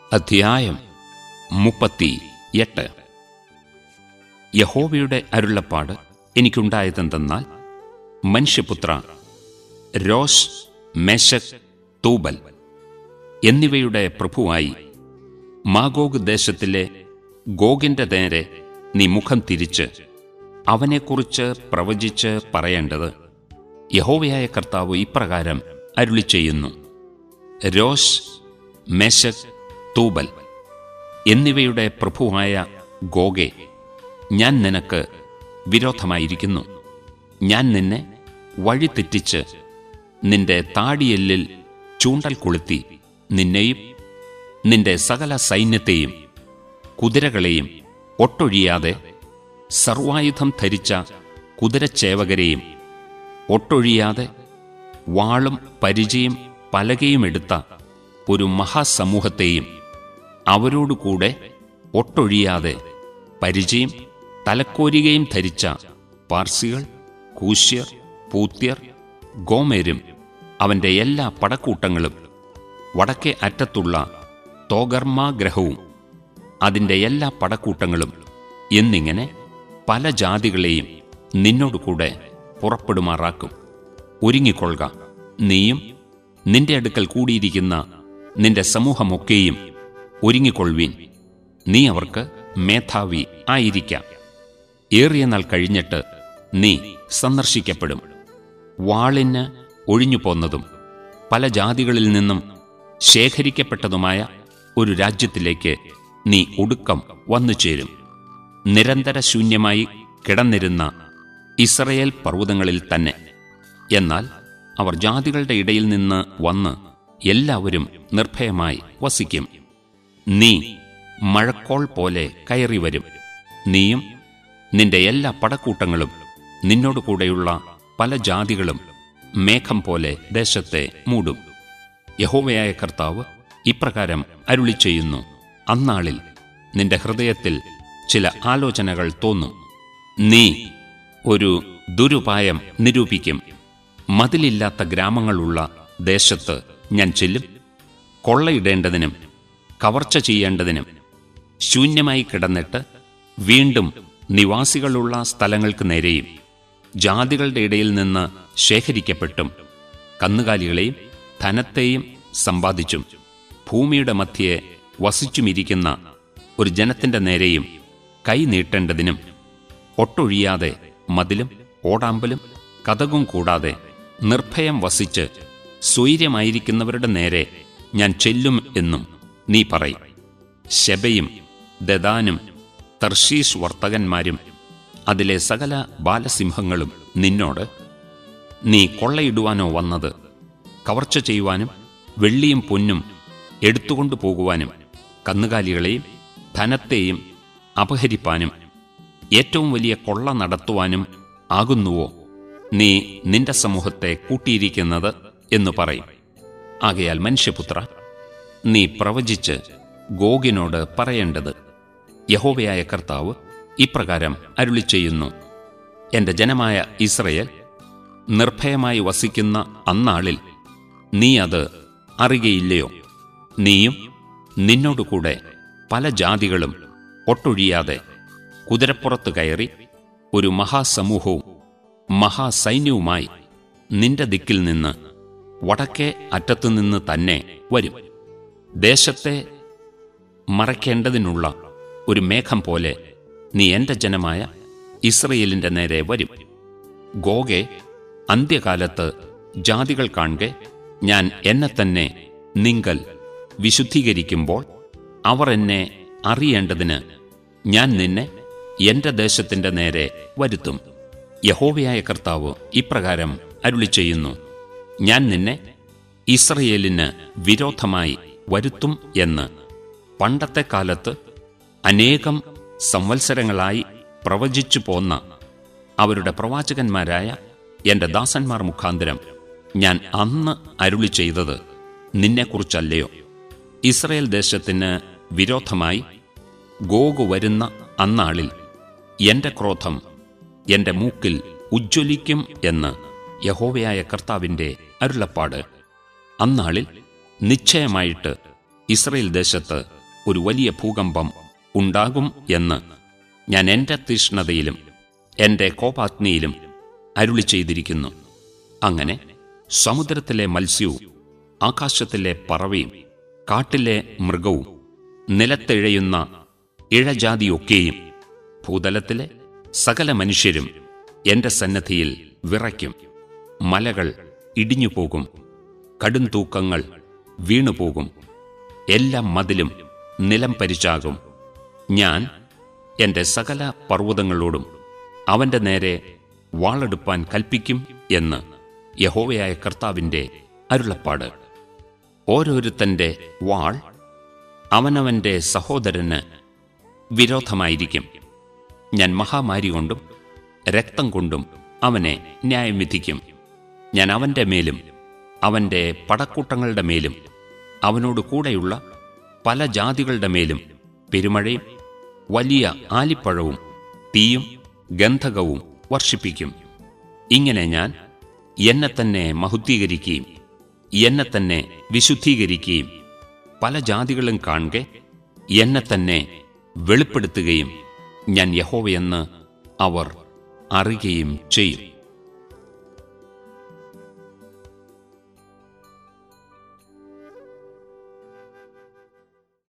അധ്യായം മുപ്പത്തി എട്ട് യഹോവയുടെ അരുളപ്പാട് എനിക്കുണ്ടായതെന്തെന്നാൽ മനുഷ്യപുത്ര രോഷ് മേശക് തൂബൽ എന്നിവയുടെ പ്രഭുവായി മാഗോഗ് ദേശത്തിലെ ഗോഗിന്റെ നേരെ നീ മുഖം തിരിച്ച് അവനെക്കുറിച്ച് പ്രവചിച്ച് പറയേണ്ടത് യഹോവയായ കർത്താവ് ഇപ്രകാരം അരുളി ചെയ്യുന്നു രോഷ് മേശക് തൂബൽ എന്നിവയുടെ പ്രഭുവായ ഗോഗെ ഞാൻ നിനക്ക് വിരോധമായിരിക്കുന്നു ഞാൻ നിന്നെ വഴിതെറ്റിച്ച് നിന്റെ താടിയെല്ലിൽ ചൂണ്ടൽ കൊളുത്തി നിന്നെയും നിന്റെ സകല സൈന്യത്തെയും കുതിരകളെയും ഒട്ടൊഴിയാതെ സർവായുധം ധരിച്ച കുതിരച്ചേവകരെയും ഒട്ടൊഴിയാതെ വാളും പരിചയും പലകയും എടുത്ത ഒരു മഹാസമൂഹത്തെയും അവരോടുകൂടെ ഒട്ടൊഴിയാതെ പരിചയം തലക്കോരികയും ധരിച്ച പാർസികൾ കൂശ്യർ പൂത്യർ ഗോമേരും അവന്റെ എല്ലാ പടക്കൂട്ടങ്ങളും വടക്കേ അറ്റത്തുള്ള തോഗർമാഗ്രഹവും അതിന്റെ എല്ലാ പടക്കൂട്ടങ്ങളും എന്നിങ്ങനെ പല ജാതികളെയും നിന്നോടുകൂടെ പുറപ്പെടുമാറാക്കും ഒരുങ്ങിക്കൊള്ളുക നീയും നിന്റെ അടുക്കൽ കൂടിയിരിക്കുന്ന നിന്റെ സമൂഹമൊക്കെയും ഒരുങ്ങിക്കൊള്ളുവീൻ നീ അവർക്ക് മേധാവി ആയിരിക്കാം ഏറിയ നാൾ കഴിഞ്ഞിട്ട് നീ സന്ദർശിക്കപ്പെടും വാളിന് ഒഴിഞ്ഞു പോന്നതും പല ജാതികളിൽ നിന്നും ശേഖരിക്കപ്പെട്ടതുമായ ഒരു രാജ്യത്തിലേക്ക് നീ ഒടുക്കം വന്നു ചേരും നിരന്തര ശൂന്യമായി കിടന്നിരുന്ന ഇസ്രയേൽ പർവ്വതങ്ങളിൽ തന്നെ എന്നാൽ അവർ ജാതികളുടെ ഇടയിൽ നിന്ന് വന്ന് എല്ലാവരും നിർഭയമായി വസിക്കും നീ മഴക്കോൾ പോലെ കയറി വരും നീയും നിന്റെ എല്ലാ പടക്കൂട്ടങ്ങളും നിന്നോട് കൂടെയുള്ള പല ജാതികളും മേഘം പോലെ ദേശത്തെ മൂടും യഹോവയായ കർത്താവ് ഇപ്രകാരം അരുളി ചെയ്യുന്നു അന്നാളിൽ നിന്റെ ഹൃദയത്തിൽ ചില ആലോചനകൾ തോന്നും നീ ഒരു ദുരുപായം നിരൂപിക്കും മതിലില്ലാത്ത ഗ്രാമങ്ങളുള്ള ദേശത്ത് ഞാൻ ചെല്ലും കൊള്ളയിടേണ്ടതിനും കവർച്ച ചെയ്യേണ്ടതിനും ശൂന്യമായി കിടന്നിട്ട് വീണ്ടും നിവാസികളുള്ള സ്ഥലങ്ങൾക്ക് നേരെയും ജാതികളുടെ ഇടയിൽ നിന്ന് ശേഖരിക്കപ്പെട്ടും കന്നുകാലികളെയും ധനത്തെയും സമ്പാദിച്ചും ഭൂമിയുടെ മധ്യയെ വസിച്ചുമിരിക്കുന്ന ഒരു ജനത്തിന്റെ നേരെയും കൈ നീട്ടേണ്ടതിനും ഒട്ടൊഴിയാതെ മതിലും ഓടാമ്പലും കഥകും കൂടാതെ നിർഭയം വസിച്ച് സ്വൈര്യമായിരിക്കുന്നവരുടെ നേരെ ഞാൻ ചെല്ലും എന്നും നീ പറയും ശബയും ദദാനും തർഷീഷ് വർത്തകന്മാരും അതിലെ സകല ബാലസിംഹങ്ങളും നിന്നോട് നീ കൊള്ളയിടുവാനോ വന്നത് കവർച്ച ചെയ്യുവാനും വെള്ളിയും പൊന്നും എടുത്തുകൊണ്ടു പോകുവാനും കന്നുകാലികളെയും ധനത്തെയും അപഹരിപ്പാനും ഏറ്റവും വലിയ കൊള്ള നടത്തുവാനും ആകുന്നുവോ നീ നിന്റെ സമൂഹത്തെ കൂട്ടിയിരിക്കുന്നത് എന്ന് പറയും ആകയാൽ മനുഷ്യപുത്ര നീ പ്രവചിച്ച് ഗോഗിനോട് പറയേണ്ടത് യഹോവയായ കർത്താവ് ഇപ്രകാരം അരുളി ചെയ്യുന്നു എന്റെ ജനമായ ഇസ്രയേൽ നിർഭയമായി വസിക്കുന്ന അന്നാളിൽ നീ അത് അറിയയില്ലയോ നീയും നിന്നോടുകൂടെ പല ജാതികളും ഒട്ടൊഴിയാതെ കുതിരപ്പുറത്ത് കയറി ഒരു മഹാസമൂഹവും മഹാസൈന്യവുമായി നിന്റെ ദിക്കിൽ നിന്ന് വടക്കേ അറ്റത്തുനിന്ന് തന്നെ വരും ദേശത്തെ മറയ്ക്കേണ്ടതിനുള്ള ഒരു മേഘം പോലെ നീ എന്റെ ജനമായ ഇസ്രയേലിന്റെ നേരെ വരും ഗോഗെ അന്ത്യകാലത്ത് ജാതികൾ കാണെ ഞാൻ എന്നെ തന്നെ നിങ്കൽ വിശുദ്ധീകരിക്കുമ്പോൾ അവർ എന്നെ അറിയേണ്ടതിന് ഞാൻ നിന്നെ എന്റെ ദേശത്തിന്റെ നേരെ വരുത്തും യഹോവയായ കർത്താവ് ഇപ്രകാരം അരുളി ചെയ്യുന്നു ഞാൻ നിന്നെ ഇസ്രയേലിന് വിരോധമായി വരുത്തും എന്ന് പണ്ടത്തെ കാലത്ത് അനേകം സംവത്സരങ്ങളായി പ്രവചിച്ചു പോന്ന അവരുടെ പ്രവാചകന്മാരായ എന്റെ ദാസന്മാർ മുഖാന്തരം ഞാൻ അന്ന് അരുളി ചെയ്തത് നിന്നെക്കുറിച്ചല്ലയോ ഇസ്രയേൽ ദേശത്തിന് വിരോധമായി ഗോഗു വരുന്ന അന്നാളിൽ എന്റെ ക്രോധം എന്റെ മൂക്കിൽ ഉജ്ജ്വലിക്കും എന്ന് യഹോവയായ കർത്താവിന്റെ അരുളപ്പാട് അന്നാളിൽ നിശ്ചയമായിട്ട് ഇസ്രയേൽ ദേശത്ത് ഒരു വലിയ ഭൂകമ്പം ഉണ്ടാകും എന്ന് ഞാൻ എൻ്റെ തീഷ്ണതയിലും എൻ്റെ കോപാഗ്നിയിലും അരുളി ചെയ്തിരിക്കുന്നു അങ്ങനെ സമുദ്രത്തിലെ മത്സ്യവും ആകാശത്തിലെ പറവയും കാട്ടിലെ മൃഗവും നിലത്തെഴയുന്ന ഇഴജാതിയൊക്കെയും ഭൂതലത്തിലെ സകല മനുഷ്യരും എന്റെ സന്നദ്ധിയിൽ വിറയ്ക്കും മലകൾ ഇടിഞ്ഞുപോകും കടും തൂക്കങ്ങൾ വീണുപോകും എല്ലാ മതിലും നിലം പരിച്ചാകും ഞാൻ എന്റെ സകല പർവ്വതങ്ങളോടും അവന്റെ നേരെ വാളെടുപ്പാൻ കൽപ്പിക്കും എന്ന് യഹോവയായ കർത്താവിന്റെ അരുളപ്പാട് ഓരോരുത്തന്റെ വാൾ അവനവന്റെ സഹോദരന് വിരോധമായിരിക്കും ഞാൻ മഹാമാരി കൊണ്ടും രക്തം കൊണ്ടും അവനെ ന്യായം വിധിക്കും ഞാൻ അവന്റെ മേലും അവന്റെ പടക്കൂട്ടങ്ങളുടെ മേലും അവനോട് കൂടെയുള്ള പല ജാതികളുടെ മേലും പെരുമഴയും വലിയ ആലിപ്പഴവും തീയും ഗന്ധകവും വർഷിപ്പിക്കും ഇങ്ങനെ ഞാൻ എന്നെ തന്നെ മഹുദ്ധീകരിക്കുകയും എന്നെ തന്നെ വിശുദ്ധീകരിക്കുകയും പല ജാതികളും കാണെ എന്നെ തന്നെ വെളിപ്പെടുത്തുകയും ഞാൻ യഹോവയെന്ന് അവർ അറിയുകയും ചെയ്യും